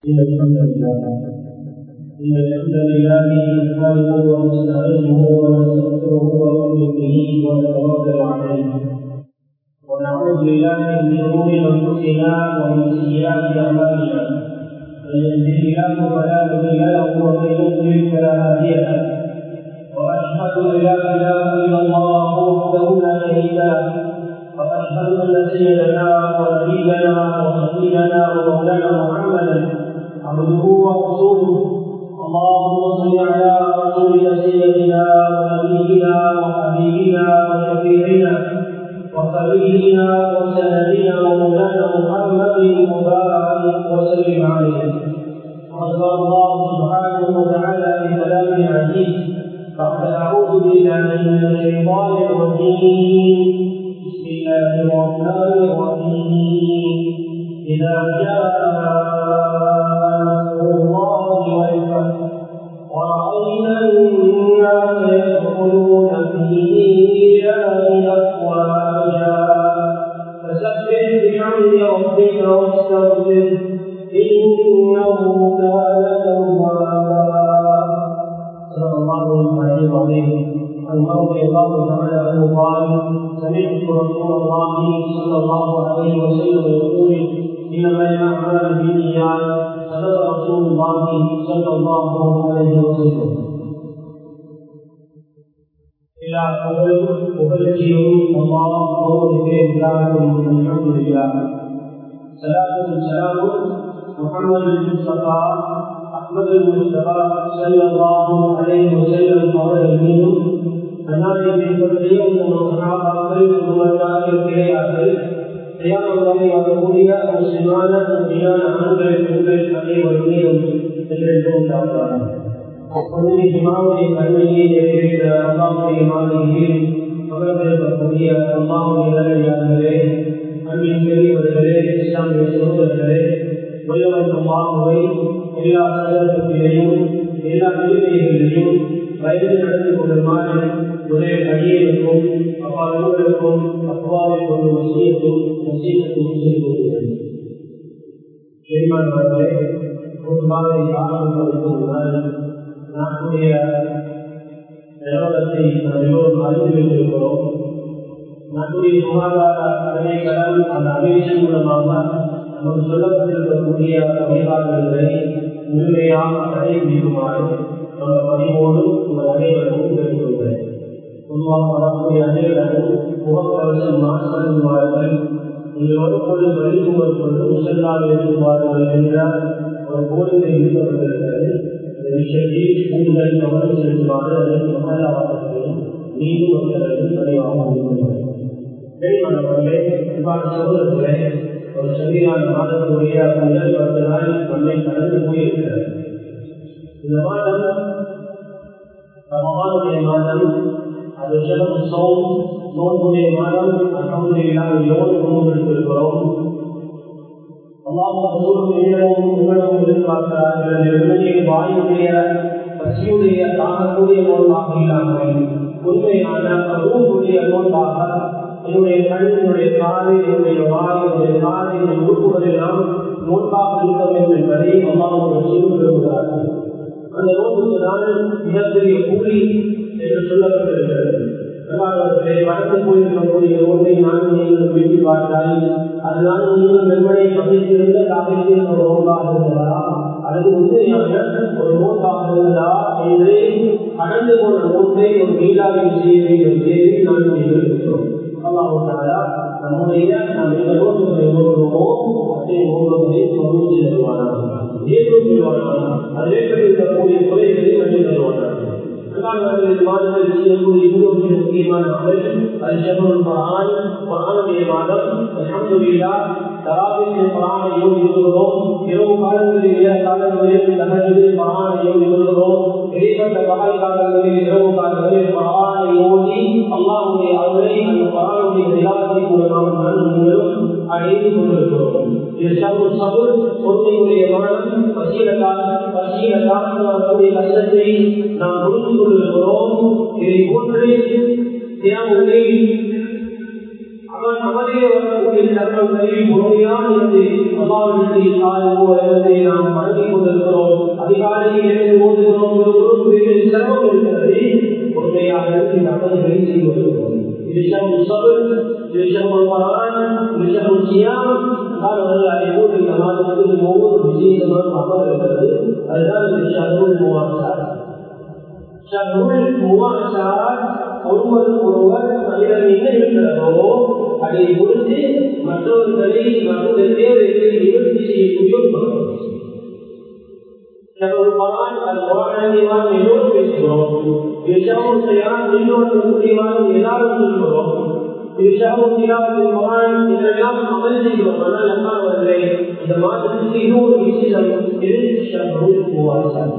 إن الحمد لله إن الحمد لله نحمده ونستعينه ونستغفره ونؤمن به ونتوكل عليه ونعوذ بالله من شرور أنفسنا ومن سيئات أعمالنا من يهده الله فلا مضل له ومن يضلل فلا هادي له وأشهد أن لا إله إلا الله وحده لا شريك له وأشهد أن سيدنا ونبينا وسيدنا ومولانا محمدا عبده ورسوله اللهم صل على رسولك سيدنا ونبينا وحبيبنا وشفيعنا وخليلنا وسندنا ومولانا محمد مبارك وسلم عليه وقد قال الله سبحانه وتعالى في كلامه العزيز بعد اعوذ بالله من الشيطان الرجيم بسم الله الرحمن الرحيم اذا جاء نصر الله والفتح ورأيت الناس يدخلون في دين الله أفواجا فسبح بحمد ربك واستغفر إنه كان توابا صلى الله عليه وسلم عن رضي الله تعالى عنه قال سمعت رسول الله صلى الله عليه وسلم يقول انما الاعمال بالنيات صدق رسول الله صلى الله عليه وسلم எல்லா புகழும் புகழ்ச்சியும் அல்லாஹ் ஒருவருக்கே உண்டாகும் அல்ஹம்துலில்லாஹ் சலாத்தும் சலாமும் முஹம்மது முஸ்தபா அஹ்மது முஸ்தபா ஸல்லல்லாஹு அலைஹி வஸல்லம் அவர்கள் மீதும் அன்னாரின் பின்பற்றியும் நம்ம சஹாபாக்கள் குடும்பத்தார்கள் கிடையார்கள் செய்யாமல் வரக்கூடிய முஸ்லிமான உண்மையான ஆண்கள் பெண்கள் அனைவரும் மீதும் என்றென்றும் உண்டாகிறார்கள் அப்பொழுது இமாவுடைய கல்வியை நிறைவேற்ற அல்லாவுடைய மாதிரியில் பகலக்கூடிய அம்மாவுடைய நல்லடியார்களே அன்பின் பெரியவர்களே இஸ்லாமிய சகோதரர்களே வல்லவன் அம்மாவை எல்லா சந்தர்ப்பத்திலையும் எல்லா நிலைமைகளிலும் வயது நடந்து கொள்ளுமாறு ஒரே அடியேற்கும் அப்பா அலுவலருக்கும் அப்பாவை கொண்டு வசியத்தும் வசியத்தும் செய்து கொள்கிறேன் பெருமானவர்களே ஒரு மாதிரி ஆரம்பிப்பதற்கு முன்னால் நாட்டுடைய நிலவரத்தை நாம் எல்லோரும் அறிந்து வைத்திருக்கிறோம் நாட்டுடைய சுகாதார திணைக்களம் அந்த அமைச்சின் மூலமாக நமக்கு சொல்லப்பட்டிருக்கக்கூடிய வழிகாட்டுதல்களை முழுமையாக கடைபிடிக்குமாறு நம்ம பணிவோடு உங்கள் அனைவரும் கேட்டுக்கொள்கிறேன் பொதுவாக வரக்கூடிய அனைவரும் முகக்கவசம் மாற்றப்படுவார்கள் நீங்கள் வரும்போது வெளிப்புவர் கொண்டு முசல்லால் எழுதுவார்கள் என்ற ஒரு கோரிக்கை விடுக்கப்பட்டிருக்கிறது இந்த விஷயத்தில் கூடுதல் கவனம் செலுத்துமாறு அதற்கு மகாலாவாசத்தையும் மீண்டும் ஒருத்தரையும் பதிவாக முடியும் வெளிமாணவர்களே இவ்வாறு சகோதரர்களே ஒரு சரியான மாதத்துடைய முதல் பத்து நாள் நம்மை கடந்து போயிருக்கிறது இந்த மாதம் ரமபானுடைய மாதம் அது சிலம் சோம் நோன்புடைய மாதம் அகமுடியில்லாத எவ்வளவு நோன்பு எடுத்திருக்கிறோம் அல்லாஹ் நீங்களும் உங்களும் எதிர்பார்க்கிறார்கள் வெறுமனையை வாயுடைய பசியுடைய தாங்கக்கூடிய நோன்பாக இல்லாமல் உண்மையான ரூபுடைய நோன்பாக என்னுடைய கண்ணினுடைய காது என்னுடைய வாய் என்னுடைய காது என்னுடைய உறுப்புகளெல்லாம் நோன்பாக இருக்க வேண்டும் என்பதை அல்லாஹ் செய்து விரும்புகிறார்கள் அந்த நோன்புக்கு தான் மிகப்பெரிய கூலி என்று சொல்லப்பட்டிருக்கிறது அவர்களை வளர்த்து போயிருக்கக்கூடிய நோன்பை நான் நீங்கள் வீட்டி பார்த்தால் அதனால் நீங்கள் வெறுமனை பகிர்ந்திருந்த காலத்தில் ஒரு நோன்பாக இருந்ததா அல்லது உண்மையான ஒரு நோன்பாக இருந்ததா என்று கடந்து போன நோன்பை ஒரு மீளாவில் செய்ய வேண்டும் செய்தி நான் இருக்கிறோம் அல்லாஹாலா நம்முடைய நாம் எந்த நோன்புகளை நோக்குவோமோ அதை நோன்புகளை தொடர்ந்து செல்வானாக ஏற்றும் செல்வானாக அதிலே இருக்கக்கூடிய குறைகளை கண்டு தருவானாக மாதத்தில் செய்யக்கூடிய இன்னொரு முக்கியமான அமல் அது ஷபருல் குரான் குரானுடைய மாதம் அல்ஹம்துலில்லா தராபின் குரானை யோகிக்கிறோம் இரவு காலங்களில் இளைய காலங்களில் தகவலில் குரானை யோகிக்கிறோம் இடைப்பட்ட பகல் காலங்களில் இரவு காலங்களில் குரானை யோகி அல்லாவுடைய அருளை அந்த குரானுடைய நிலாத்தை மூலமாக நான் நீங்களும் அடைந்து கொண்டிருக்கிறோம் இது சபு சபுர் பொறுமையுடைய மனம் பசியில காலம் பசியில காலத்தில் வரக்கூடிய கஷ்டத்தை நாம் புரிந்து கொண்டிருக்கிறோம் இதை போன்று தியானங்களை அவன் நமதே வரக்கூடிய தருணங்களில் முழுமையான இருந்து அல்லாவிடத்தில் சார்போ அல்லது நாம் மனதில் இபாதத்துகளை செய்வதற்கும் இது ஷஹு சபர் இது ஷஹு குரான் இது ஷஹு சியாம் அவர்கள் அதை போட்டு இந்த மாதத்துக்கு ஒவ்வொரு விசேஷமான அமல் இருக்கிறது அதுதான் இது ஷஹுல் முவாசார் ஷஹுல் முவாசார் ஒருவர் ஒருவர் நம்மிடம் என்ன இருக்கிறதோ அதை பொறுத்து மற்றவர்களை மற்றொரு தேவைகளை நிவர்த்தி செய்யக்கூடிய ஒரு பணம் குரான் அது குரான் எல்லோரும் பேசுகிறோம் விஷாவும் செய்யாமல் இன்னொரு முக்கியமான எல்லாரும் சொல்கிறோம் விஷாவும் செய்யாமல் குரான் இதெல்லாம் அமல் செய்கிறோம் ஆனால் அல்லாதவர்களே இந்த மாதத்துக்கு இன்னொரு விசேஷம் இது ஷஹ்ருல் முவாசம்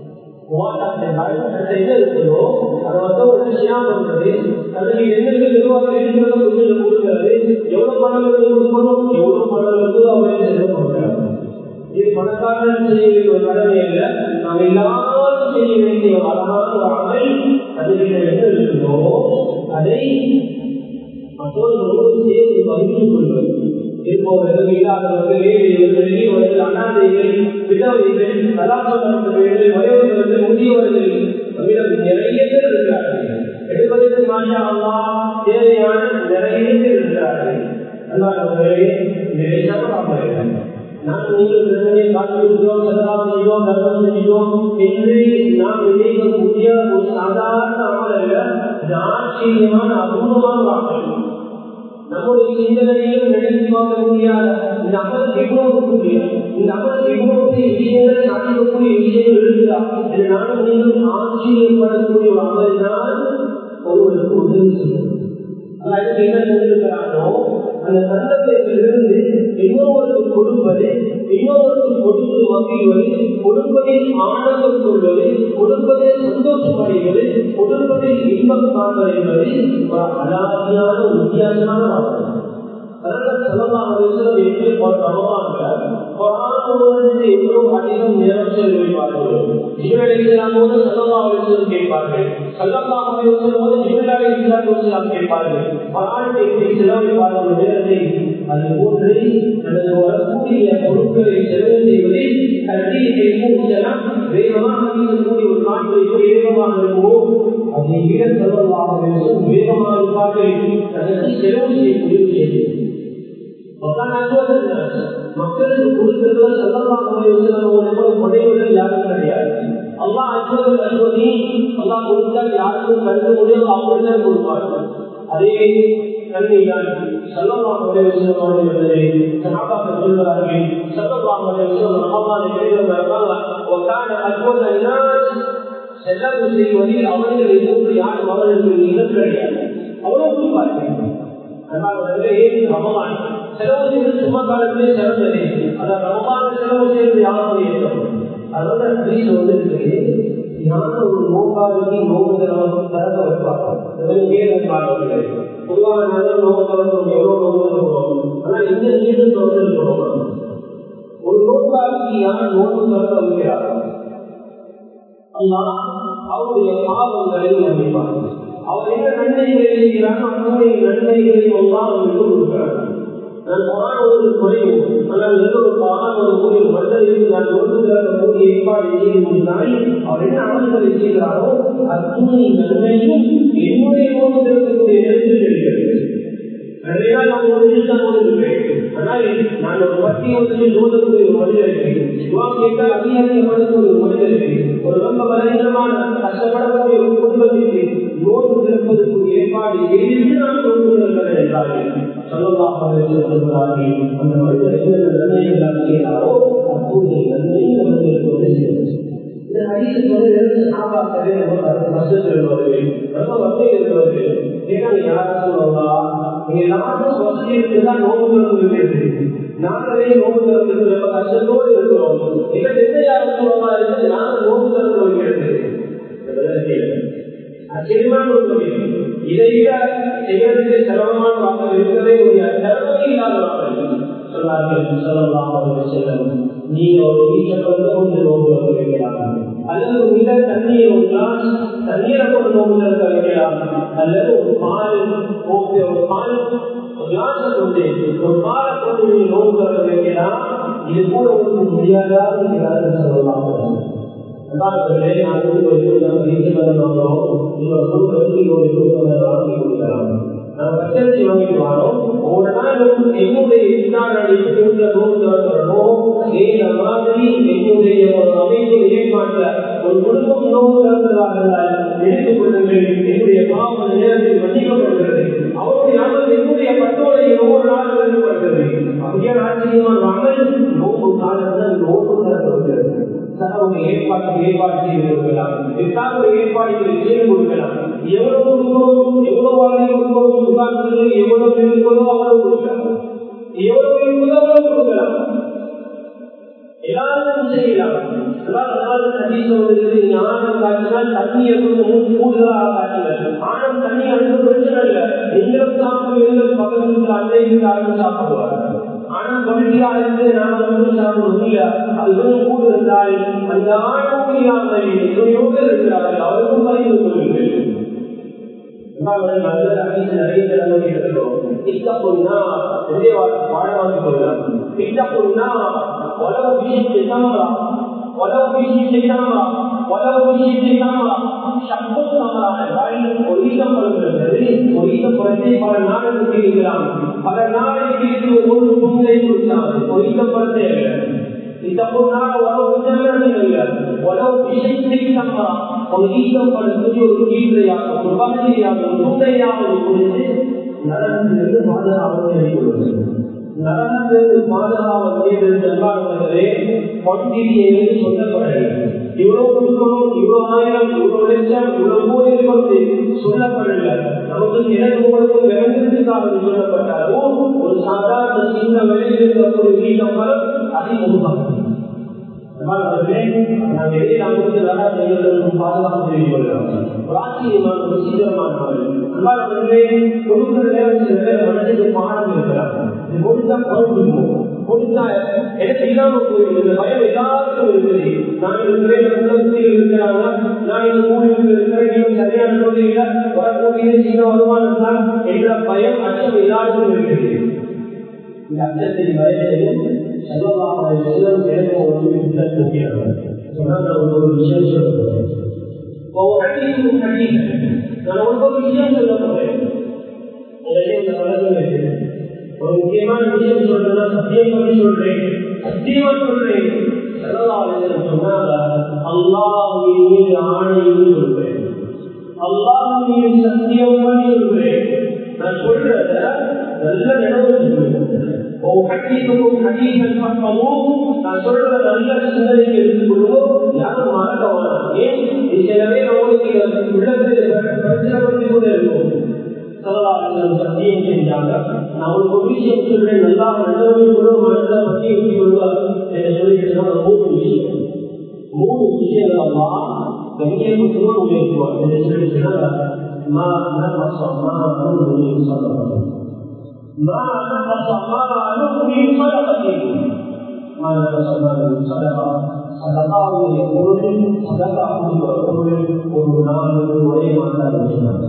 என்ன இருக்குதோ அதை வந்து ஒரு ஷியாம் பண்றது அதுக்கு என்னென்ன நிர்வாகம் இருக்கிறதோ கொஞ்சம் கொடுக்கிறது எவ்வளவு பணம் கொடுக்கணும் எவ்வளவு பணம் இருக்குதோ அவரை செலவு பண்றாங்க இது பணக்காரன் செய்ய வேண்டிய ஒரு கடமை இல்லை நாம் எல்லாரும் செய்ய வேண்டிய ஒரு அழகான ஒரு அமை அதில் என்ன இருக்குதோ அதை மற்றவர்களோடு சேர்ந்து பகிர்ந்து கொள்வது இருப்பவர்கள் இல்லாதவர்கள் ஏழைகள் எளியவர்கள் அண்ணாதைகள் விதவைகள் கலாச்சாரத்தவர்கள் வயவர்கள் முதியவர்கள் நம்மிடம் நிறைய பேர் இருக்கிறார்கள் எடுப்பதற்கு மாஷா அல்லா தேவையான நிறைய பேர் இருக்கிறார்கள் அல்லாதவர்களே நிறைய நாம் நீங்கள் பிரச்சனையை காத்திருக்கிறோம் சதா செய்வோம் தர்மம் செய்வோம் என்று நாம் நினைக்கக்கூடிய ஒரு சாதாரண அமலல்ல ஆச்சரியமான அபூர்வமான வாக்கள் நம்முடைய சிந்தனையும் நினைத்து பார்க்க முடியாத இந்த அமலுக்கு இவ்வளவு கூடிய இந்த அமலுக்கு இவ்வளவு பெரிய விஷயங்களை சாதிக்கக்கூடிய விஷயங்கள் இருக்குதா என்று நானும் நீங்கள் ஆச்சரியப்படக்கூடிய ஒரு அமல் தான் ஒருவருக்கு உதவி செய்யும் அதுக்கு என்ன செஞ்சிருக்கிறானோ அந்த சந்தர்ப்பத்திலிருந்து இன்னொருவருக்கு கொடுப்பது இன்னொருவருக்கு கொடுத்து மகிழ்வது கொடுப்பதில் ஆனந்தம் கொள்வது கொடுப்பதில் சந்தோஷம் அடைவது கொடுப்பதில் இன்பம் காண்பது என்பது ஒரு அலாதியான வித்தியாசமான வார்த்தை அதனால சொல்லலாம் எப்படி ரமவான்ல குரானோடு எவ்வளவு அதிகம் நேரம் செலவழிப்பார்கள் ஜிவலை இஸ்லாமோடு சல்லா அலிஸ்லம் கேட்பார்கள் சல்லா அலிஸ்லம் போது ஜிவலா இஸ்லாம் கேட்பார்கள் குரானை எப்படி செலவழிப்பார்கள் நேரத்தை அது போன்று அல்லது வரக்கூடிய பொருட்களை செலவு செய்வதில் கல்வியை மூச்சலாம் வேகமாக கூடிய ஒரு நாட்டை எப்படி வேகமாக இருக்குமோ அதை விட செலவாக வேகமாக இருப்பார்கள் அதற்கு செலவு செய்யக்கூடிய விஷயம் மக்களுக்கு கொடுக்கிறது சொல்லலாம் உடையவர்கள் யாரும் கிடையாது அல்லா அற்புதம் கல்வதி அல்லா கொடுத்தால் யாருக்கும் கருத முடியாது அவர்கள் கொடுப்பார்கள் அதே கல்விதான் சொல்லலாம் சொல்வார்கள் சொல்லலாம் செல்லவு செய்வதில் அவர்கள் எதிர்ப்பு யாரும் அவர்களுக்கு இடம் கிடையாது அவ்வளவு கொடுப்பார்கள் ரமலான் செலவு செய்து சும்மா காலத்திலே சிறந்தது அதான் ரமலான செலவு செய்வது யாரும் ஏற்கும் அதோட ஹரீஸ் வந்து இருக்குது ஞான ஒரு நோக்காளுக்கு நோக்கு திறமை திறக்க வைப்பாங்க பொதுவாக நாங்கள் நோக்கு திறந்தோம் எவ்வளவு நோக்கு சொல்றோம் ஆனா இந்த வீடு திறந்திருக்கிறோம் ஒரு நோக்காளுக்கு யார் நோக்கு திறக்க வைக்கிறார் அவருடைய பாவங்களை மன்னிப்பாங்க அவர் என்ன நன்மைகளை செய்கிறாரோ அத்தனை நன்மைகளை எல்லாம் அவருக்கு கொடுக்கிறார் நான் குரான் ஒரு குறையும் ஆனால் ஒரு பாகம் ஒரு கூடிய மனிதருக்கு நான் ஒன்றுகிற கூடிய ஏற்பாடு செய்து முடிந்தால் அவர் என்ன அமல்களை செய்கிறாரோ அத்துணை நன்மையும் என்னுடைய நோக்கில் இருக்கக்கூடிய நேரத்தில் கிடைக்கிறது நிறைய நாள் நான் ஒரு நிமிஷம் ஓடுகிறேன் ஆனால் நான் ஒரு பத்தி ஒன்றில் ஓதக்கூடிய ஒரு மனிதருக்கு துவா கேட்டால் அதிகாரமான ஒரு மனிதருக்கு ஒரு ரொம்ப பலவீனமான கஷ்டப்படக்கூடிய ஒரு குடும்பத்திற்கு நோன்பு திறப்பதற்கு ஏற்பாடு செய்து நான் நோன்பு என்றார்கள் சொல்லலாம் சொல்கிறார்கள் அந்த மனிதர் என்னென்ன நன்மைகள் செய்கிறாரோ அப்போது நன்மை அவர்களுக்கு வந்து சேர்ந்து இந்த ஹரிசு வந்து சாபாக்களே நம்ம வருஷத்தில் இருப்பவர்கள் ரொம்ப வசதி இருப்பவர்கள் ஏன்னா யாரும் சொல்லலாம் நீங்க எல்லாரும் வசதி இருக்குதான் நோம்பு திறந்து நாங்களே நோம்பு திறந்து ரொம்ப கஷ்டத்தோடு இருக்கிறோம் எங்க எந்த யாரும் சொல்லமா இருக்கு நாங்கள் நோம்பு திறந்து வைக்கிறது ஆச்சரியமான ஒரு தொழில் இதை விட செய்வதற்கு சிரமமான வாக்கள் இருக்கவே முடியாது சிரமமே இல்லாத வாக்கள் சொன்னார்கள் சொல்லலாம் செல்லும் நீங்க ஒரு வீட்டில் வந்து கொண்டு நோம்பு திறந்து வைக்கலாம் அல்லது உள்ள தண்ணீர் ஒரு கிளாஸ் தண்ணீரை கொண்டு நோம்பு திறக்க வைக்கலாம் அல்லது ஒரு பால் ஓகே ஒரு பால் கிளாஸை கொண்டு ஒரு பாலை கொண்டு நீங்க நோம்பு திறக்க வைக்கலாம் இது கூட உங்களுக்கு முடியாதா சொல்லலாம் உதாரணத்திலே நான் கொடுக்க வீட்டில் வந்தோம் நீங்கள் கொடுக்கறதுக்கு ஒரு கொடுக்க வாங்கி கொடுக்கலாம் நான் பச்சரிசி வாங்கிட்டு வரோம் ஒரு நாள் என்னுடைய எதிர்கால இருக்கின்ற நோக்குகிறோம் இந்த மாதிரி என்னுடைய ஒரு அமைப்பு ஏற்பாட்டில் ஒரு குடும்பம் நோக்கு இருக்கிறதாக இருந்தால் எடுத்துக் கொள்ளுங்கள் என்னுடைய பாவம் நேரத்தில் மன்னிக்கப்படுகிறது அவருடைய அமல் என்னுடைய பட்டோலை ஒவ்வொரு நாளும் எழுதப்படுகிறது அப்படியே ஆச்சரியமான அமல் நோக்கு காலத்தில் நோக்கு நடத்துகிறது சகவுடைய ஏற்பாட்டு ஏற்பாடு செய்து கொடுக்கலாம் எட்டாவது ஏற்பாடுகளை செய்து கொடுக்கலாம் எவ்வளவு கொடுக்கிறோம் எவ்வளவு வாழ்க்கை கொடுக்கிறோம் உதாரணத்துக்கு எவ்வளவு இருக்கிறதோ அவ்வளவு கொடுக்கலாம் எவ்வளவு இருக்கிறதோ அவ்வளவு கொடுக்கலாம் எல்லாரும் செய்யலாம் ஞானம் காட்டினால் தண்ணியை கொஞ்சம் கூடுதலாக காட்டுங்கள் ஆனம் தண்ணி அனுப்ப பிரச்சனை இல்லை எங்களுக்கு சாப்பிடும் எங்களுக்கு பக்கத்தில் அண்டை இருந்து சாப்பிடுவார்கள் ஆனா கொள்கையா இருந்து நாம வந்து சாப்பிடும் இல்ல அது கொஞ்சம் கூட இருந்தால் அந்த ஆணவமில்லாமல் எத்தனையோடு இருக்கிறார்கள் அவருக்கும் பதிவு கொள்ளுங்கள் நிறைய திறமை இருக்கிறோம் இத்தப்புன்னா பாடமாக கொள்ளலாம் இத்தப்புன்னா உலக விஷயத்தை சமரா உலக விஷயத்தை சமரா உலக விஷயத்தை சமரா சப்பம் சமரா என்றால் ஒரு ஈசம் படுகிறது ஒரு ஈசம் படத்தை பல நாடுகளுக்கு இருக்கலாம் பல நாளைக்கு ஒரு பொங்கலை கொடுத்தாங்க ஒரு ஈசம் படத்தை இத்தப்புனால உலக விஷயம் இல்லை உலக விஷயத்தை சமரா ஒரு ஈசம் படத்துக்கு ஒரு கீழ்றையாக ஒரு பகுதியாக ஒரு துண்டையாக கொடுத்து நரகத்திலிருந்து பாதுகாப்பு செய்து நரகத்திலிருந்து பாதுகாப்பு செய்தே பட்டியலில் சொல்லப்படவில்லை இவ்வளவு கொடுக்கணும் இவ்வளவு ஆயிரம் இவ்வளவு லட்சம் இவ்வளவு கோடி இருப்பது சொல்லப்படவில்லை நமக்கு எனக்கு உங்களுக்கு விளங்குறதுக்காக சொல்லப்பட்டாலும் ஒரு சாதாரண சின்ன விலையில் இருக்கக்கூடிய வீட்டம் அதிகமாக மனதுக்கு பாடம் இருக்கிறாங்க எனக்கு இல்லாம போயிடும் இந்த பயம் எல்லாருக்கும் இருக்குது நான் இருக்கிறேன் உள்ளத்தில் இருக்கிறாங்க நான் இந்த ஊழியர்கள் இருக்கிறேன் நீங்கள் சரியான சொல்றீங்க வரக்கூடிய சீன வருமானம் தான் என்ற பயம் அச்சம் எல்லாருக்கும் இருக்குது இந்த அச்சத்தின் பயத்தையும் செல்லவாக செல்லம் எனக்கு ஒரு இருக்கிறாங்க சொன்னாங்க ஒரு விஷயம் சொல்ல ஒவ்வொரு அடிக்கும் நான் ஒவ்வொரு விஷயம் சொல்ல போறேன் இந்த வழக்கம் இருக்கிறேன் ஒரு முக்கியமான விஷயம் சொல்றேன் சத்தியம் பண்ணி சொல்றேன் சத்தியமா சொல்றேன் சொன்னாங்க அல்லாஹின் மீது ஆணையும் சொல்றேன் அல்லாஹின் மீது சத்தியம் பண்ணி சொல்றேன் நான் சொல்றத நல்ல நினைவு நான் சொல்ற நல்ல சிந்தனைக்கு எடுத்துக்கொள்வோம் யாரும் மறக்க வேணாம் ஏன் சிலவே நம்மளுக்கு உள்ளத்தில் பிரச்சனை பண்ணி கூட இருக்கும் சத்தியம் செஞ்சாங்க நான் உங்களுக்கு ஒரு விஷயம் சொல்றேன் நல்லா நல்லவே கூட மனதை பற்றி எப்படி வருவார் என்று சொல்லிட்டு மூணு விஷயம் மூணு விஷயங்கள் அம்மா கண்ணியத்துவமா உயர்த்துவார் என்று சொல்லி சொன்னாங்க மா மா சொல்லப்பட்டது ما نقص ماله من صدقته ما نقص ماله من صدقه صدقه يقول صدقه يقول ஒரு நாள் ஒரே மாட்டார்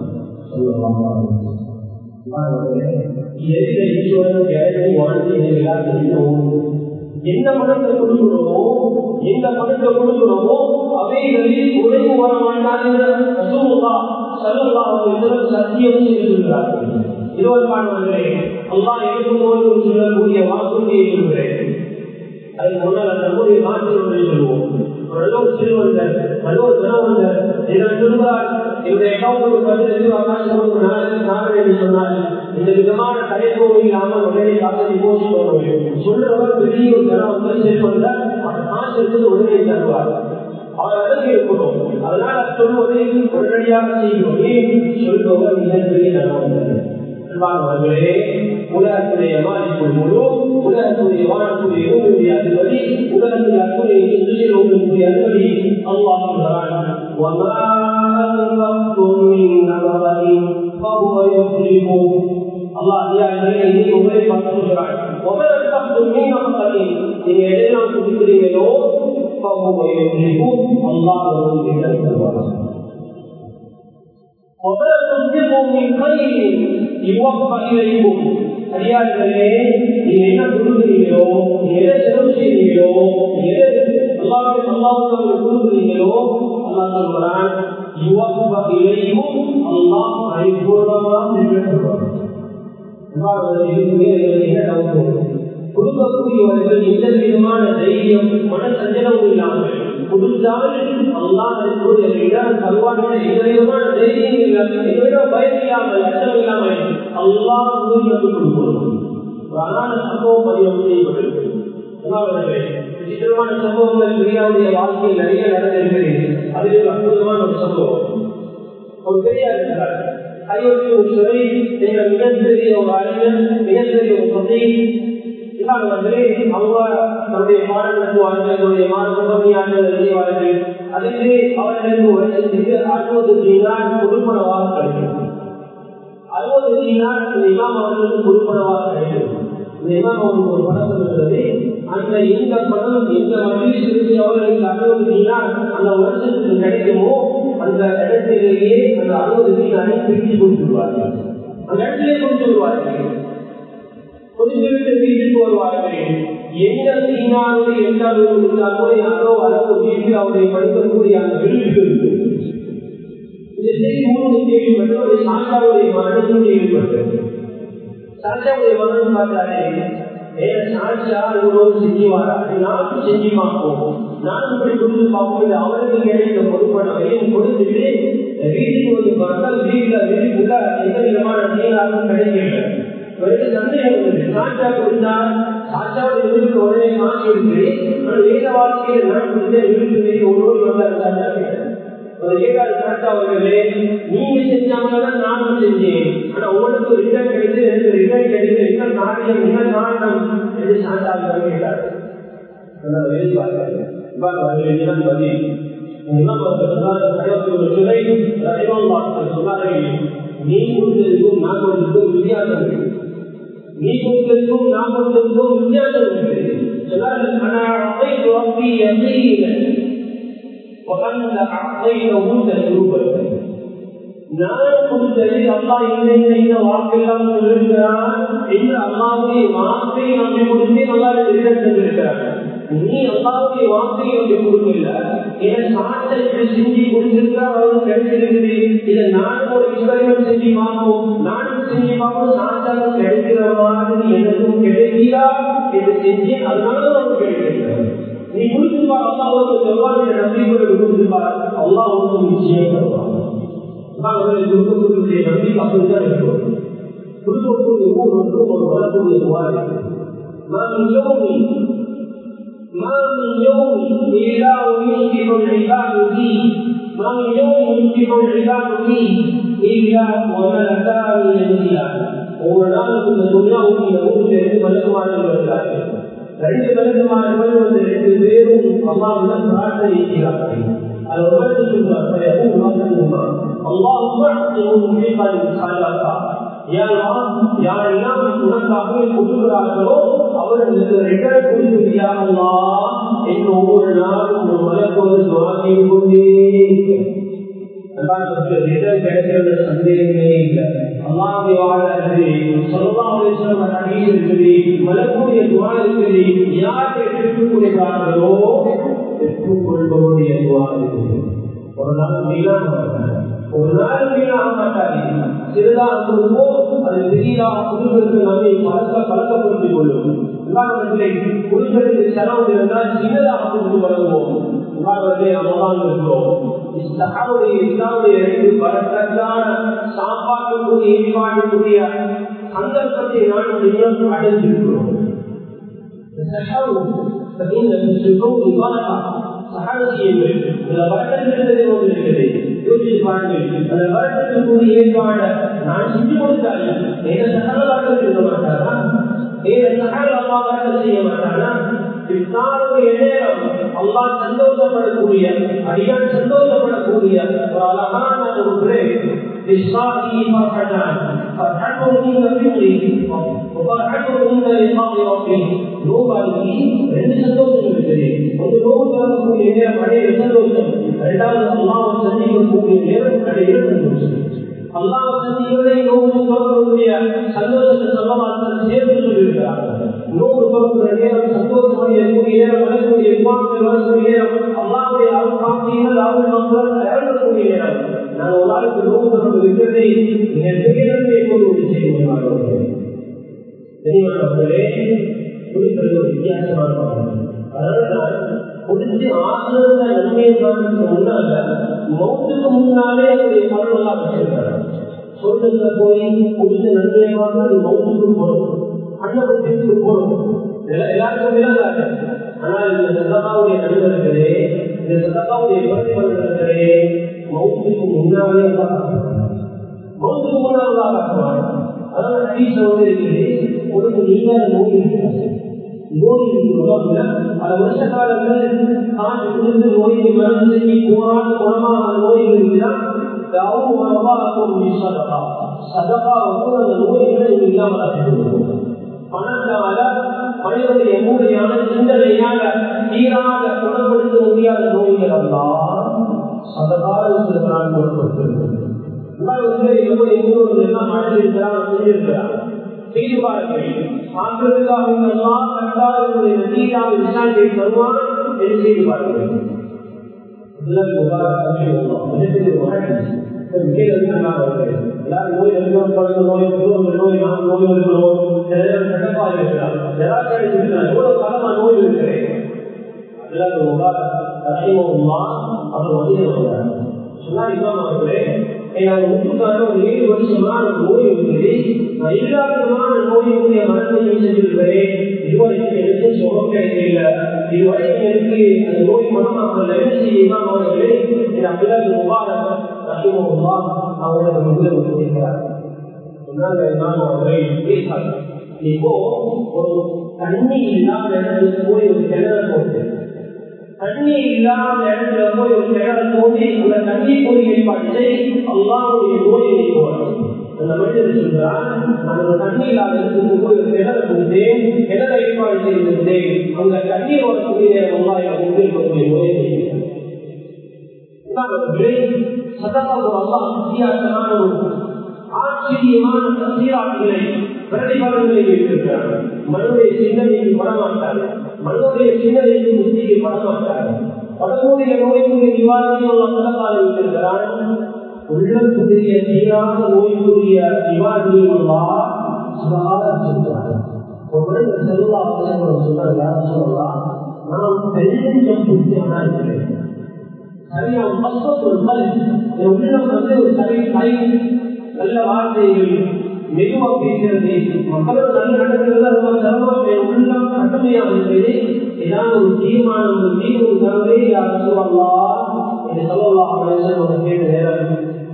எந்த பணத்தை கொடுக்கிறோமோ எந்த பணத்தை கொடுக்கிறோமோ அவைகளில் உழைப்பு வர மாட்டார்கள் சத்தியம் செய்திருக்கிறார்கள் இருபத்தாண்டு அல்லா இருக்கும்போது சொல்லக்கூடிய வாக்குறுதியை சொல்கிறேன் அது முன்னால் நம்முடைய மாற்று ஒன்றை சொல்லுவோம் நல்லோர் சிறுவர்கள் நல்லோர் தினவர்கள் இதன் சொல்வார் என்னுடைய அக்கௌண்ட்டுக்கு பதினஞ்சு அவகாசம் ஒரு நாளைக்கு நாடு என்று சொன்னால் இந்த விதமான தலைப்போடு இல்லாமல் உடனே காசை போச்சு சொல்றவர் பெரிய ஒரு தினவர்கள் செயல்பட காசு என்பது உடனே தருவார் அவர் அடங்கி இருக்கணும் அதனால் சொல்வதை உடனடியாக செய்யும் ஏன் சொல்பவர் மிகப்பெரிய தினவர்கள் அன்பானவர்களே உலகத்துடைய மாறிக்குள் முழு உலகத்துடைய வாழக்கூடிய யோகனுடைய அதிபதி உலகத்துடைய அத்துடைய இன்றைய யோகனுடைய அதிபதி அல்லாஹ் وما أنفقتم من نفقة فهو يخلفه அல்லாஹ் அதிகாரிகளை நீ உங்களை பார்த்து சொல்கிறான் ஒவ்வொரு அன்பக்தும் நீ நமக்கு நீங்க எதையெல்லாம் கொடுக்கிறீங்களோ فهو يخلفه அல்லாஹ் உங்களுக்கு தருவார் وما تنفقوا من خير يوفى إليكم அடியார்களே நீங்க என்ன கொடுக்குறீங்களோ எதை செலவு செய்றீங்களோ எதை எல்லாருமே அல்லாவுக்கு கொடுக்குறீங்களோ அல்லா சொல்றான் யுவப்ப இலையும் அல்லாஹ் பரிபூர்ணமாக நிறைவேற்றுவார் கொடுக்கக்கூடியவர்கள் எந்த விதமான தைரியம் மன சஞ்சலம் இல்லாமல் கொடுத்தால் அல்லாஹ் தருவாங்க எந்த விதமான தைரியம் இல்லாமல் எந்த பயம் இல்லாமல் அச்சம் இல்லாமல் அல்லாஹ் உறுதியாக கொடுக்கணும் அழகான சம்பவம் பதிவு செய்யப்பட்டிருக்கு விசித்திரமான சம்பவங்கள் பெரியாருடைய வாழ்க்கையில் நிறைய நடந்திருக்கிறது அதில் ஒரு அற்புதமான ஒரு சம்பவம் ஒரு பெரியார் இருக்கிறார் அயோத்தி ஒரு சிறை எங்கள் மிகப்பெரிய ஒரு அறிஞர் மிகப்பெரிய ஒரு பதி இவங்க வந்து அவங்க தன்னுடைய பாடம் நடத்துவார்கள் தன்னுடைய மாணவர்கள் எழுதிவார்கள் அதுக்கு அவர்களுக்கு வருஷத்துக்கு அறுபது தீனார் கொடுப்பனவாக கிடைக்கும் அறுபது தீனார் இந்த இமாம் அவர்களுக்கு கொடுப்பனவாக கிடைக்கும் இந்த இமாம் அவர்களுக்கு ஒரு படம் சொல்லுகிறது அந்த எந்த படம் எந்த மகிழ்ச்சி அவர்களுக்கு அறுபது தீனார் அந்த வருஷத்துக்கு கிடைக்குமோ அந்த இடத்திலேயே அந்த அறுபது தீனாரை பிரித்து கொடுத்துருவார்கள் அந்த இடத்திலே கொடுத்து விடுவார்கள் கொஞ்சிவிட்டு வீட்டுக்கு வருவார்கள் எந்த தீனாருடைய எந்த அளவு இருந்தாலோ யாரோ அளவு வீட்டில் அவரை படிக்கக்கூடிய அந்த விருது இருக்கு இந்த செய்தி மூணு கேள்விப்பட்டு ஒரு சாண்டாவுடைய மரணம் கேள்விப்பட்டது சாண்டாவுடைய மரணம் பார்த்தாலே ஏன் சாட்சா இவரோடு செஞ்சு வாரா நானும் செஞ்சு பார்ப்போம் நானும் இப்படி கொடுத்து பார்ப்போம் இல்லை அவருக்கு கிடைத்த பொறுப்பனவையும் கொடுத்துட்டு வீட்டுக்கு வந்து பார்த்தால் வீட்டுல வீட்டுக்குள்ள எந்த விதமான நீராகவும் கிடைக்கல இவருக்கு சந்தேகம் இருந்தது சாட்சா கொடுத்தா சாட்சாவோட எதிர்ப்பு உடனே மாற்றி இருக்கிறேன் வேத வாழ்க்கையில் நான் கொடுத்த எதிர்ப்பு ஒருவர் வந்தார் சாட்சா ஒரு ஏகாது சாட்சா அவர்களே நீங்க செஞ்சாங்கதான் நானும் செஞ்சேன் ஆனா உங்களுக்கு ரிட்டர்ன் கிடைத்து எனக்கு ரிட்டர்ன் கிடைத்து என்ன காரியம் என்ன காரணம் என்று சாட்சா கேட்டார் நீ கொடுத்ததுக்கும் நான் கொடுத்ததுக்கும் வித்தியாசம் இருக்கு நீ கொடுத்ததுக்கும் நான் கொடுத்ததுக்கும் வித்தியாசம் இருக்கு أنا أعطيت ربي يقينا وأنت أعطيته تجربة நான் கொடுத்தது அல்லா இந்த இந்த வாக்கெல்லாம் சொல்லிருக்கிறான் என்று அல்லாவுடைய வாக்கை நம்பி கொடுத்து நல்லா ரிசல்ட் தந்திருக்கிறாங்க நீ அல்லாவுடைய வாக்கை நம்பி கொடுக்கல என் சாட்டை இப்படி செஞ்சு கொடுத்திருக்கா அவருக்கு கிடைச்சிருக்குது இதை நானும் ஒரு எக்ஸ்பெரிமெண்ட் செஞ்சு பார்ப்போம் நானும் செஞ்சு பார்ப்போம் சாட்டாலும் கிடைக்கிற மாதிரி எனக்கும் கிடைக்கிறா என்று செஞ்சு அதனால அவருக்கு கிடைக்கிறது நீ கொடுத்துருப்பார் அல்லா ஒரு செவ்வாய் நம்பிக்கை கொடுத்துருப்பார் அல்லா ஒன்றும் நிச்சயம் தருவாங்க அவர்களை கொடுக்கக்கூடிய நம்பிக்கை அப்படித்தான் இருக்கும் கொடுக்கக்கூடிய ஒவ்வொன்றும் ஒரு வரக்கூடிய துவாரி நான் யோகி ما من يوم إلا ويصبح العباد فيه ما من يوم يصبح العباد فيه إلا وملكان ينزلان ஒவ்வொரு நாளும் இந்த துணியாவுக்கு ஊருக்கு மலக்குமாரர்கள் வருகிறார்கள் ரெண்டு மலக்குமாரர்கள் வந்து ரெண்டு பேரும் அம்மாவிடம் பிரார்த்தனை செய்கிறார்கள் அது ஒரு மனிதன் சொல்றார் اللهم اعطهم حفظا خلقا யாரெல்லாம் உனக்காகவே கொடுக்கிறார்களோ அவர்களுக்கு ரிட்டர்ன் கொடுத்துவியாங்களா என்று ஒவ்வொரு நாளும் ஒரு மலக்கோடு சுவாமியை கொண்டே கிடைக்கிறது சந்தேகமே இல்லை அல்லாஹ் வாழ்றது சொல்லலாம் இருக்குது மலக்கூடிய துவா இருக்குது யார் பெற்றுக்கொள்கிறார்களோ பெற்றுக்கொள்பவருடைய துவா இருக்குது ஒரு நாள் மீளாக ஒரு நாள் மீளாக மாட்டாங்க சிறிதாக கொடுப்போம் அது பெரியதாக குடும்பத்திற்கு நம்மை பழக்க பழக்கப்படுத்திக் கொள்ளும் உதாரணத்திலே குடும்பத்திற்கு செலவு இருந்தால் சின்னதாக கொடுத்து வழங்குவோம் உதாரணத்திலே அமலான் இருக்கிறோம் இஸ்லாமுடைய இஸ்லாமுடைய ரெண்டு பழக்கத்தான சாப்பாட்டுக்குரிய ஈடுபாடுக்குரிய சந்தர்ப்பத்தை நான் இன்னும் அடைந்திருக்கிறோம் فإن في السجود بركة சகாசியங்கள் அந்த வருடத்திலிருந்தே கொண்டிருக்கிறது யோசிச்சு பாருங்கள் அந்த வருடத்திற்குரிய ஏற்பாடு நான் செஞ்சு கொடுத்தாலும் ஏன சகலாக்கள் இருக்க மாட்டாரா ஏன சகல அம்மா வரங்கள் செய்ய மாட்டாரா இஸ்லாமுடைய நேரம் அல்லா சந்தோஷப்படக்கூடிய அடியான் சந்தோஷப்படக்கூடிய ஒரு அழகான ஒரு பிரேக் للصائم فرحتان فرحته عند فطره وفرحته عند لقاء ربه நோபாளிக்கு ரெண்டு சந்தோஷம் இருக்குது ஒரு நோவு தரக்கூடிய நேரம் அடையிற சந்தோஷம் இரண்டாவது அல்லாவை சந்திக்கக்கூடிய நேரம் அடையிற சந்தோஷம் அல்லாவை சந்திக்கிறதை நோவு சொல்லக்கூடிய சந்தோஷத்தை சொல்லமாக சேர்த்து சொல்லியிருக்கிறார் நோவு சொல்லக்கூடிய நேரம் சந்தோஷமடைய கூடிய நேரம் வரக்கூடிய விமானத்தில் வரக்கூடிய நேரம் அல்லாவுடைய அருள் காட்சிகள் அருள் மக்கள் இறங்கக்கூடிய நேரம் நான் ஒரு ஆளுக்கு நோவு சொல்றது இருக்கிறதை பெரியதை கொண்டு ஒரு செய்ய தெரியுமானவர்களே குடிக்கிறது ஒரு வித்தியாசமான பாடம் அதனால்தான் குடிச்சு ஆசிரியர் நன்மையை சொன்னாங்க மௌத்துக்கு முன்னாலே அவருடைய பலனெல்லாம் வச்சிருக்காங்க சொர்க்கத்துல போய் குடிச்ச நன்மையை வாங்க மௌத்துக்கு போகணும் அன்னபத்திற்கு போகணும் எல்லாருக்கும் விளங்காது ஆனால் இந்த சதகாவுடைய நன்மை இருக்கிறே இந்த சதகாவுடைய பிரதிபலன் இருக்கிறே மௌத்துக்கு முன்னாலே மௌத்துக்கு முன்னாலே காட்டுவாங்க அதனால ஹதீஸ் வந்து இருக்குது ஒரு நீங்காத நோய் இருக்கிறது நோய் இருக்கிறோம் பல வருஷ காலங்கள் தான் இருந்து நோயை மருந்து செய்ய போராட குணமான நோய்கள் இருக்குதான் யாவும் மரபாக்கும் சதகா சதகா வந்து அந்த நோய்களை இல்லாமல் பணத்தால மனிதனுடைய மூளையான சிந்தனையால தீராத குணப்படுத்த முடியாத நோய்கள் எல்லாம் சதகால நான் குணப்படுத்துகிறது எப்படி இன்னொரு எல்லாம் அடைந்திருக்கிறான் சொல்லியிருக்கிறார் செய்து பாருங்கள் ஆக்கிரமிக்காக எல்லாம் கண்டாளுடைய நதியாக விசாரணை வருவான் என்று செய்து பாருங்கள் முற்றுக்கான ஒரு ஏழு வருஷமான நோய் இருக்குது எல்லா விதமான நோயுடைய மனத்தை செஞ்சிருக்கிறேன் இதுவரைக்கும் எனக்கு சுகம் கிடைக்கல இதுவரைக்கும் எனக்கு அந்த நோய் மனமாகல என்ன செய்யுமா அவர்களே இந்த அபிலாஷ் முபாரக் ரஹிமஹுல்லா அவரோட முதல் இருக்கிறார் சொன்னாங்க இமாம் அவர்கள் பேசாங்க இப்போ ஒரு தண்ணி இல்லாத இடத்துல போய் ஒரு கிணறு போட்டு தண்ணி இல்லாத இடத்துல போய் ஒரு கிணறு தோண்டி அந்த தண்ணி போய் ஏற்பாடு அல்லாவுடைய நோயை நீக்குவாங்க அந்த மனிதர் சொல்றான் நான் ஒரு தண்ணி இல்லாத இடத்துக்கு போய் ஒரு கிணறு கொடுத்தேன் கிணறை ஏற்பாடு செய்திருந்தேன் அந்த தண்ணீர் வரக்கூடிய அல்லாஹ் கொண்டிருக்கக்கூடிய நோயை சதமாக அல்லாஹ் வித்தியாசமான ஒரு ஆச்சரியமான சீராட்டுகளை பிரதிபலன்களை வைத்திருக்கிறார் மனுடைய சிந்தனைக்கு படமாட்டார் மனுடைய சிந்தனைக்கு புத்திக்கு படமாட்டார் படக்கூடிய நோய்க்குரிய நிவாரணியை சதகால வைத்திருக்கிறார் உள்ளத்துடைய தீராத நோய்க்குரிய நிவாரணியும் சதகால சொல்கிறார் ஒரு மனிதர் செல்வா சொன்னார் யாரும் சொல்லலாம் நான் பெரிய புத்தியானா இருக்கிறேன் சரியான பக்கத்தில் என் உள்ளம் வந்து ஒரு சரி கை நல்ல வார்த்தைகள் மெதுவா பேசுறது மக்களோட நல்ல நடக்கிறது ரொம்ப சிரமம் என் உள்ளம் கடுமையாக இருக்கிறது ஏதாவது ஒரு தீர்மானம் ஒரு தீர்வு தரவே யார் சொல்லலாம் என்று சொல்லலாம் அப்படின்னு கேட்ட நேரம்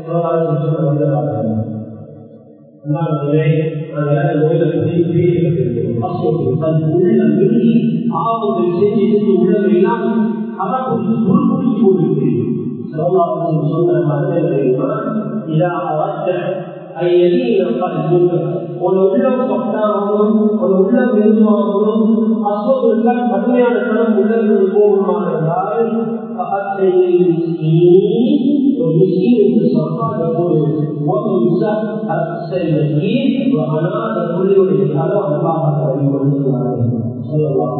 ஆபத்தில் செஞ்சு உள்ளதெல்லாம் அவர்கள் உள்குடிச்சு கொண்டிருக்கிறேன் சொன்ன إذا أردت أن يلين قلبك ولولم பக்தாகவும் ஒரு உள்ளம் விரும்புவாகவும் அசோதர்கள் கடுமையான கணம் உள்ளத்தில் போகுமாக இருந்தால் ஒரு மிஸ்கீனுக்கு சாப்பாடு போது அனாத புள்ளியுடைய கதவு அன்பாக சொல்லலாம்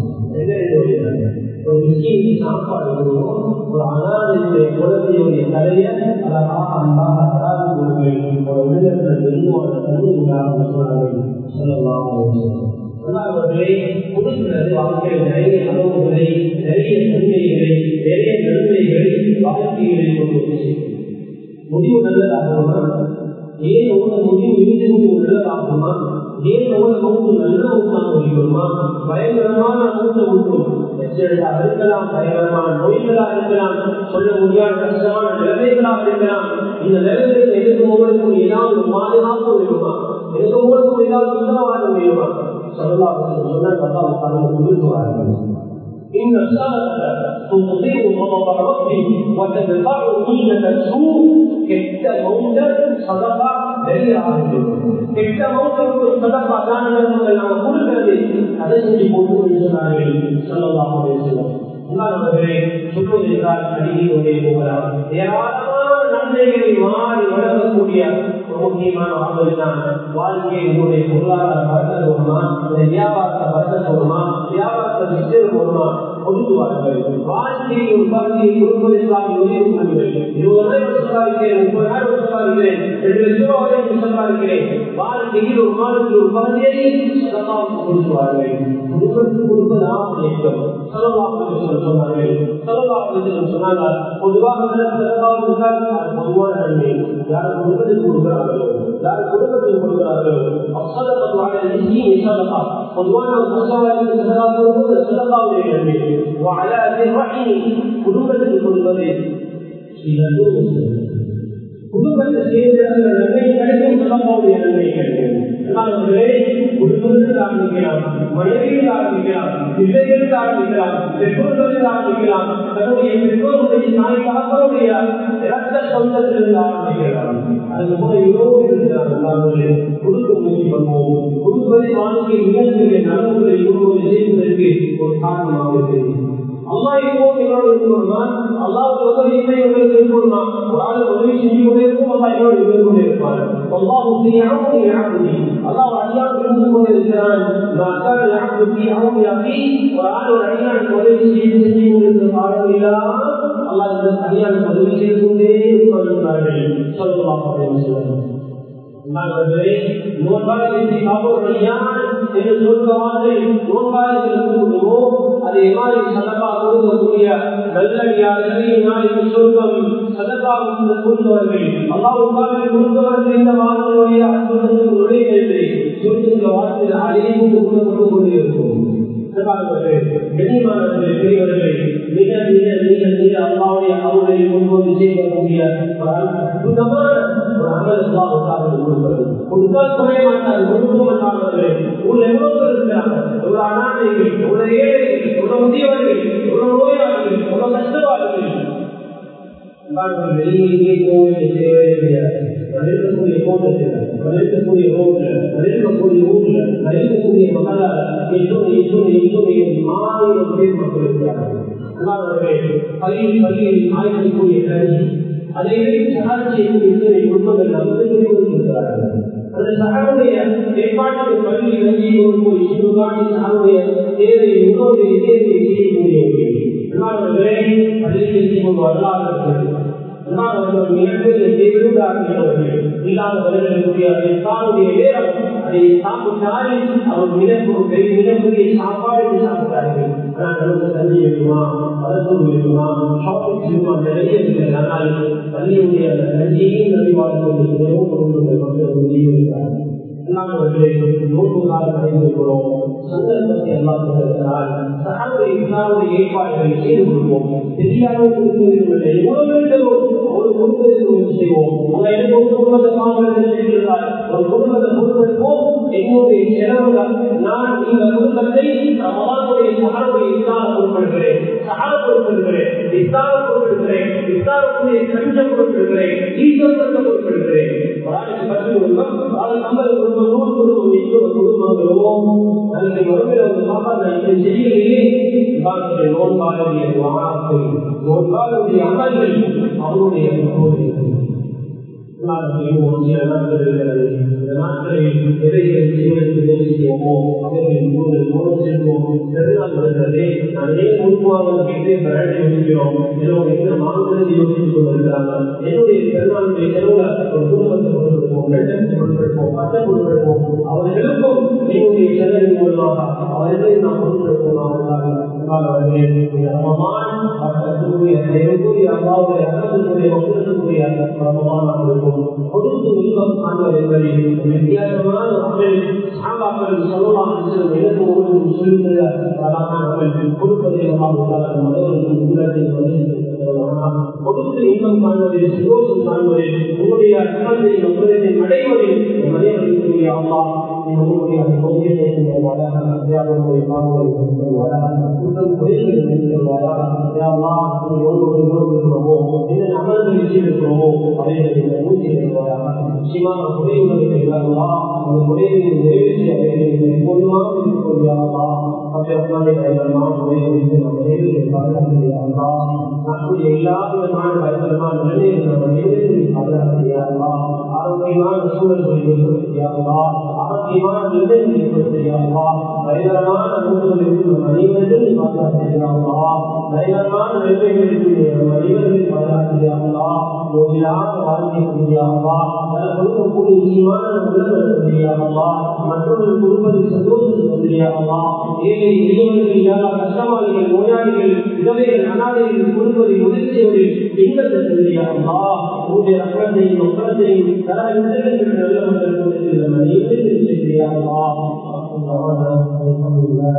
ஒரு விஷயத்தை சாப்பாடு கொடுக்கும் ஒரு அனாதையுடைய குழந்தையுடைய தலையை அழகாக அன்பாக அழகாக கொடுங்கள் ஒரு உள்ளத்தில் வெள்ளுவான தண்ணி உண்டாக சொன்னார்கள் சொல்லலாம் அல்லாதவர்களே கொடுக்கிறது வாழ்க்கையில் நிறைய அளவுகளை நிறைய நன்மைகளை நிறைய நன்மைகளை வாழ்க்கைகளை கொண்டு முடிவு நல்லதாகுமா ஏன் உங்களோட முடிவு இருந்து உள்ளதாகுமா ஏன் உங்களோட மூன்று நல்ல ஊட்டாக முடியுமா பயங்கரமான மூத்த ஊட்டும் எச்சரிக்கையாக இருக்கலாம் பயங்கரமான நோய்களாக இருக்கலாம் சொல்ல முடியாத கஷ்டமான நிலைமைகளாக இருக்கலாம் இந்த நிலைமைகளை எதிர்க்கும் போவதற்கு ஏதாவது ஒரு பாதுகாப்பு வேணுமா எதிர்க்கும் போவதற்கு ஏதாவது உத்தரவாதம் வேணுமா சொல்லலாம் சொன்னால் தப்பா உட்கார்ந்து கொடுத்துவார்கள் إن الصلاة تطيع غضب ربي وتدفع كل سوء كت موت صدقة دليل على كت موت صدقة كان لهم كل كذي هذا يجب أن சொன்னார்கள் சொல்லலாம் உங்களே சொல்வதற்காக அடிக்கொண்டே போகலாம் ஏராளமான நன்மைகளை மாறி வழங்கக்கூடிய ஒரு முக்கியமான ஆவல் தான் வாழ்க்கை உங்களுடைய பொருளாதார வளர்த்த போகணுமா வியாபாரத்தை வளர்த்த போகணுமா வியாபாரத்தை விஸ்தேரம் போகணுமா ஒதுக்குவார்கள் வாழ்க்கையை ஒரு பகுதியை கொடுப்பதற்காக உதவி பண்ணுங்கள் இருபதாயிரம் சம்பாதிக்கிறேன் முப்பதாயிரம் சம்பாதிக்கிறேன் ரெண்டு லட்சம் ரூபாய் வரைக்கும் சம்பாதிக்கிறேன் வாழ்க்கையில் ஒரு மாதத்தில் ஒரு பகுதியை சதமாவுக்கு கொடுக்குவார்கள் குடும்பத்துக்கு கொடுப்பதாக இயக்கம் சதமாவுக்கு சொன்னார்கள் சதமாவுக்கு சொன்னாங்க பொதுவாக பொதுவான நன்மை யார் குடும்பத்துக்கு கொடுக்கிறார்களோ யார் குடும்பத்துக்கு கொடுக்கிறார்களோ பொதுவான சதமாவுடைய நன்மை وعلى الرحم குடும்பத்துக்கு கொடுப்பது குடும்பத்தை சேர்ந்த நன்மை கிடைக்கும் சதமாவுடைய நன்மை கிடைக்கும் குடும்பத்தில் ஆரம்பிக்கலாம் மனைவியில் ஆரம்பிக்கலாம் பிள்ளைகளில் ஆரம்பிக்கலாம் பெற்றோர்களில் ஆரம்பிக்கலாம் தன்னுடைய பெற்றோருடைய தாய் தகப்பனுடைய இரத்த சொந்தத்திலிருந்து ஆரம்பிக்கலாம் அதுக்கு போல எவ்வளவு இருக்கிறார்கள் கொடுக்க முயற்சி பண்ணுவோம் கொடுப்பதை வாழ்க்கை நிகழ்ச்சிகளை நலன்களை இவ்வளவு செய்வதற்கு ஒரு காரணமாக இருக்கிறது அல்லா இப்போ என்னோட இருக்கணும்னா அல்லாவுக்கு உதவி இல்லை உங்களுக்கு இருக்கணும்னா ஒரு ஆள் உதவி செஞ்சு கொண்டே இருக்கும் அல்லா என்னோட இருந்து கொண்டே இருப்பார் அல்லாஹ் யாரும் யாருமே அல்லாஹ் அடியான் இருந்து கொண்டே இருக்கிறான் நான் தான் யாருக்கு யாரும் யாக்கி ஒரு ஆள் ஒரு அடியானுக்கு உதவி செய்து செஞ்சு கொண்டிருந்த காலம் இல்லாமல் அல்லாஹ் இந்த அடியானுக்கு உதவி செய்து கொண்டே இருக்கிறார்கள் சொல்லலாம் அப்படின்னு சொல்லுவாங்க நோன்பாளர்களுக்கு காப்போடையான் என்று சொல்லுவார்கள் நோன்பாளர்களுக்கு கொடுவோ அதை மாதிரி சதப்பா கொடுக்கக்கூடிய நல்லடியார்கள் நாளைக்கு சொல்வம் சதப்பா கொடுத்தவர்கள் அல்லாவுக்காக கொடுத்தவர்கள் இந்த வாழ்க்கையுடைய அற்புதத்துக்கு நுழைகிறது சொல்லுகின்ற வார்த்தையில் அழைப்பு கொடுக்கப்பட்டு கொண்டிருக்கும் கண்ணியமானவர்களே பெரியவர்களே மிக மிக மிக மிக அல்லாவுடைய அவர்களை முன்போது செய்யக்கூடிய அற்புதமான ஒரு அமல் அல்லாவுக்காக கொடுப்பது கொடுத்தால் குறைய மாட்டார்கள் கொடுக்க மாட்டார்கள் உள்ள எவ்வளவு இருக்கிறாங்க ஒரு அநாதைகள் ஒரு ஏழைகள் ஒரு முதியவர்கள் ஒரு நோயாளிகள் ஒரு கஷ்டவாதிகள் வெளியே கோவில் தேவையே கிடையாது இருக்கக்கூடிய கோட்டத்தில் இருக்கக்கூடிய ரோட்ல இருக்கக்கூடிய ஊர்ல இருக்கக்கூடிய மகள எத்தனை எத்தனை எத்தனை ஆயிரம் பேர் மக்கள் இருக்கிறார்கள் பள்ளியில் பள்ளியில் ஆய்வக்கூடிய கல்வி அதை சகாரம் செய்யக்கூடிய இத்தனை குடும்பங்கள் நமக்கு இருக்கிறார்கள் அந்த சகனுடைய ஏற்பாட்டு பள்ளி இறங்கி போய் சிறுகாணி சகனுடைய தேவை இன்னொரு தேவையை செய்யக்கூடியவர்கள் பள்ளியில் செய்யும் வரலாறு இல்லாதவர்களுடைய நேரம் அதை சாப்பிட்டாலே அவர் மிகப்பெரிய மிகப்பெரிய சாப்பாடு சாப்பிட்டார்கள் நமக்கு தண்ணி வேணுமா மருத்துவம் வேணுமா ஷாப்பிங் வேணுமா நிறைய இருக்கிறது ஆனால் பள்ளியுடைய அந்த நன்றியையும் நன்றிவாழ்வு கொண்டு மக்கள் முடிவு இல்லாதவர்களை நோக்கு காலம் அடைந்திருக்கிறோம் சந்தர்ப்பத்தை எல்லாம் கொடுக்கிறார் சகாவுடைய இஸ்லாமுடைய ஏற்பாடுகளை செய்து கொள்வோம் தெரியாத கொடுப்பதில்லை எவ்வளவு ஒரு கொடுப்பதற்கு செய்வோம் உங்களை எனக்கு ஒரு குடும்பத்தை காண்கிறது செய்கிறார் ஒரு குடும்பத்தை கொடுப்பதற்கும் என்னுடைய செலவுகள் நான் இந்த குடும்பத்தை ரமலானுடைய சகாவுடைய இஸ்லாம பொறுப்படுகிறேன் சகால பொறுப்படுகிறேன் இஸ்லாம பொறுப்படுகிறேன் இஸ்லாமுடைய கஞ்சம் பொறுப்படுகிறேன் ஈஸ்வரத்தை பொறுப்படுகிறேன் பத்து குடும்பம் நம்ம குடும்பம் நூறு குடும்பம் எவ்வளவு குடும்பங்களோ நாளைக்கு மறுபடியும் அவங்க சாப்பாடு இதை செய்யலையே நோன்பாளுடைய வார்த்தை நோன்பாளுடைய அமல்கள் அவருடைய நாட்களில் எதைகள் செய்வதற்கு முயற்சி செய்வோமோ அவர்களின் மூன்று மூலம் செல்வோம் பெருநாள் வருகிறதே அதே முன்பாக கேட்டு பிராண்டை முடிக்கிறோம் என்னோட எந்த மாநிலத்தை யோசித்துக் கொண்டிருக்கிறாங்க என்னுடைய பெருநாளுடைய செலவுல ஒரு குடும்பத்தை கொடுத்திருப்போம் ரெண்டு கொடுத்திருப்போம் பத்த கொடுத்திருப்போம் அவர்களுக்கும் என்னுடைய செலவின் மூலமாக அவர்களை நாம் கொடுத்திருப்போம் கொடுத்து இன்பம் காண்பது என்பதை வித்தியாசமான அமல் சாபாக்கள் சொல்லலாம் எனக்கு ஒவ்வொரு சொல்லுகிற அமல் கொடுப்பதை கொடுத்து இன்பம் காண்பது சந்தோஷம் காண்பது உங்களுடைய அர்த்தத்தை உங்களுடைய அடைவதில் மனிதர்களுடைய அம்மா உங்களுடைய கொள்கையை அத்தியாபனுடைய பாவங்களை குற்றம் குறைகளை இருக்கிறோமோ என்ன அமல்களை செய்திருக்கிறோமோ அவைகளை ஊசி நிச்சயமாக குறை உள்ளது அந்த குறையை நிறைவேற்றி அவைகளை எப்போதுமாக இருக்கிறோம் நாட்டுடைய எல்லா விதமான பயங்கரமான நிலையை நம்ம நேரத்தில் பாதுகாக்க ஆரோக்கிய ஆரோக்கியமான சூழல்களை ஏற்படுத்தியாங்களா ஆரோக்கியமான நிலைகளை ஏற்படுத்தியாங்களா பயங்கரமான நோய்கள் இருக்கும் மனிதர்கள் நீ பாதுகாத்திருக்கிறாங்களா பயங்கரமான நிலைமைகள் இருக்கும் மனிதர்கள் பாதுகாத்திருக்கிறாங்களா நோயிலாத வாழ்க்கை முடியாங்களா பல கொடுக்கக்கூடிய ஈமான உலகம் முடியாங்களா மற்றவர்கள் கொடுப்பதை சந்தோஷம் முடியாங்களா ஏழை எளியவர்கள் இல்லாத கஷ்டவாளிகள் நோயாளிகள் விதவைகள் அனாதைகள் கொடுப்பதை உதவி செய்வதில் இன்பத்தை தெரியாங்களா உங்களுடைய ரத்தத்தையும் மக்களத்தையும் தர விதங்கள் நல்ல மக்கள் கொடுக்கிற மனிதர்கள் செய்யாங்களா